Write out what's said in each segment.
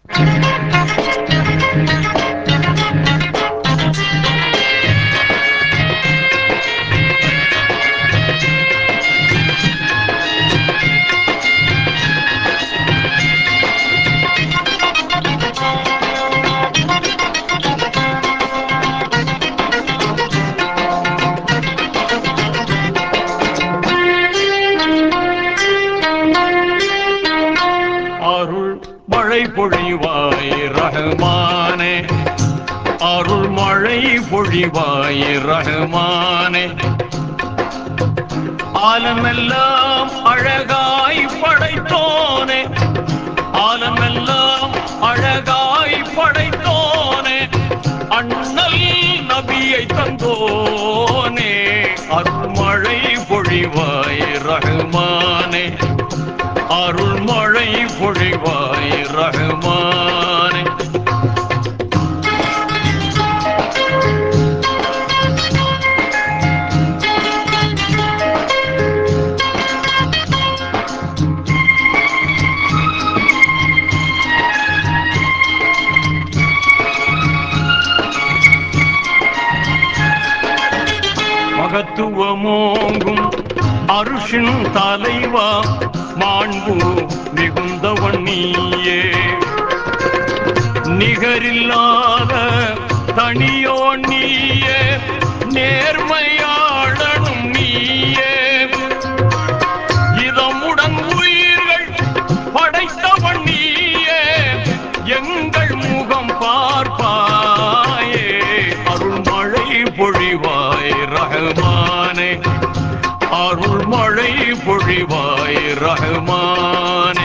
அருள் மழை பொழிவாய் ரஹ்மானே அருள் மழை பொழிவாய் ரஹ்மானே ஆலமெல்லாம் அழகாய் படைத்தோனே ஆலமெல்லாம் அழகாய் படைத்தோனே அண்ணல் நபியை தந்தோனே அருள்மழை பொழிவாய் ரஹ்மானே அருள்மழை பொழிவாய் ரஹ்மானே மகத்துவமோங்கும் அருஷின் தலைவா மாண்பு மிகுந்தவன் நீயே நிகரில்லாத தனியோ நீயே நேர்மையாளனும் நீயே இதமுடன் உயிர்கள் படைத்தவன் நீயே எங்கள் முகம் பார்ப்பாயே அருள்மழை பொழிவாய் ரஹ்மானே அருள்மழை பொழிவாய் ரஹ்மானே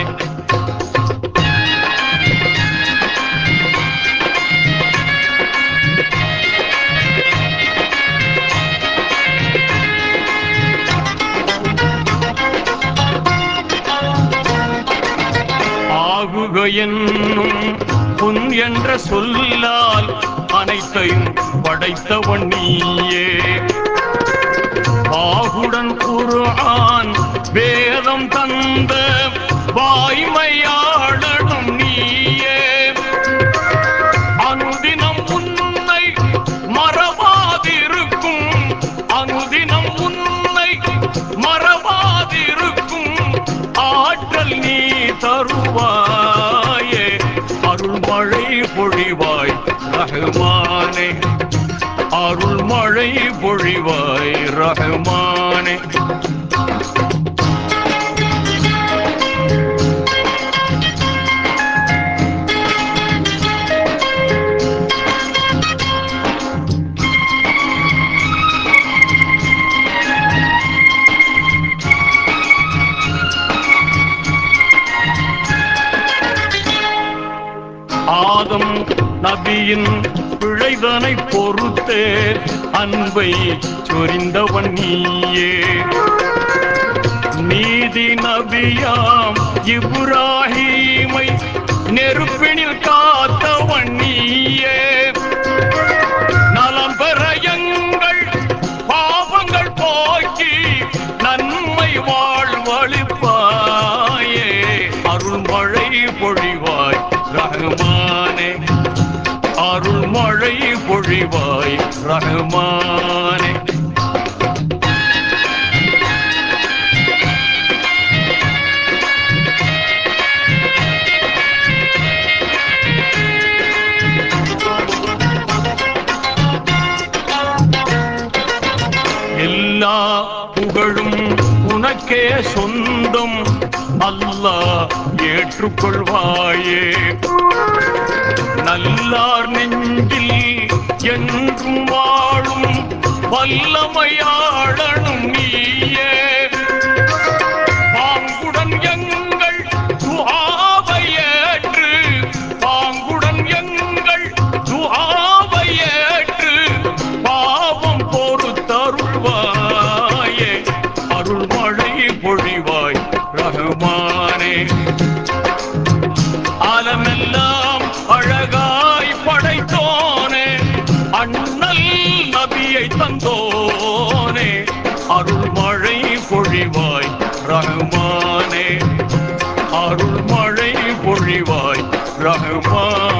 ஆகுக என்னும் புன் என்ற சொல்லால் அனைத்தையும் படைத்தவன் நீயே ஆகுடன் குர்ஆன் வேதம் தந்த வாய்மையாளனும் நீயே அனுதினம் உன்னை மறவாதிருக்கும் அனுதினம் உன்னை மறவாதிருக்கும் ஆற்றல் நீ தருவாயே அருள்மழை பொழிவாய் ரஹ்மானே அருள்மழை பொழிவாய் ரஹ்மானே ஆதம் நபியின் பிழைதனை பொறுத்தே அன்பை சொரிந்தவன் நீயே நீதி நபியாம் இப்ராஹீமை நெருப்பினில் காத்தவன் நீயே நலம் பெற எங்கள் பாவங்கள் போக்கி நன்மை வாழ்வழிப்பாயே அருள்மழை பொழிவாய் ரஹ்மானே அருள்மழை பொழிவாய் ரஹ்மானே எல்லா புகழும் உனக்கே சொந்தம் அல்லாஹ் ஏற்றுக்கொள்வாயே நல்லார் நெஞ்சில் என்றும் வாழும் வல்லமையாளனும் நீயே பாங்குடன் எங்கள் துஆவை ஏற்று பாங்குடன் எங்கள் துஆவை ஏற்று பாவம் பொறுத்தருள்வாயே அருள்மழை பொழிவாய் ரஹ்மானே ஆலமெல்லாம் அழகாய் படைத்தோனே அண்ணல் நபியை தந்தோனே அருள்மழை பொழிவாய் ரஹ்மானே அருள்மழை பொழிவாய் ரஹ்மான்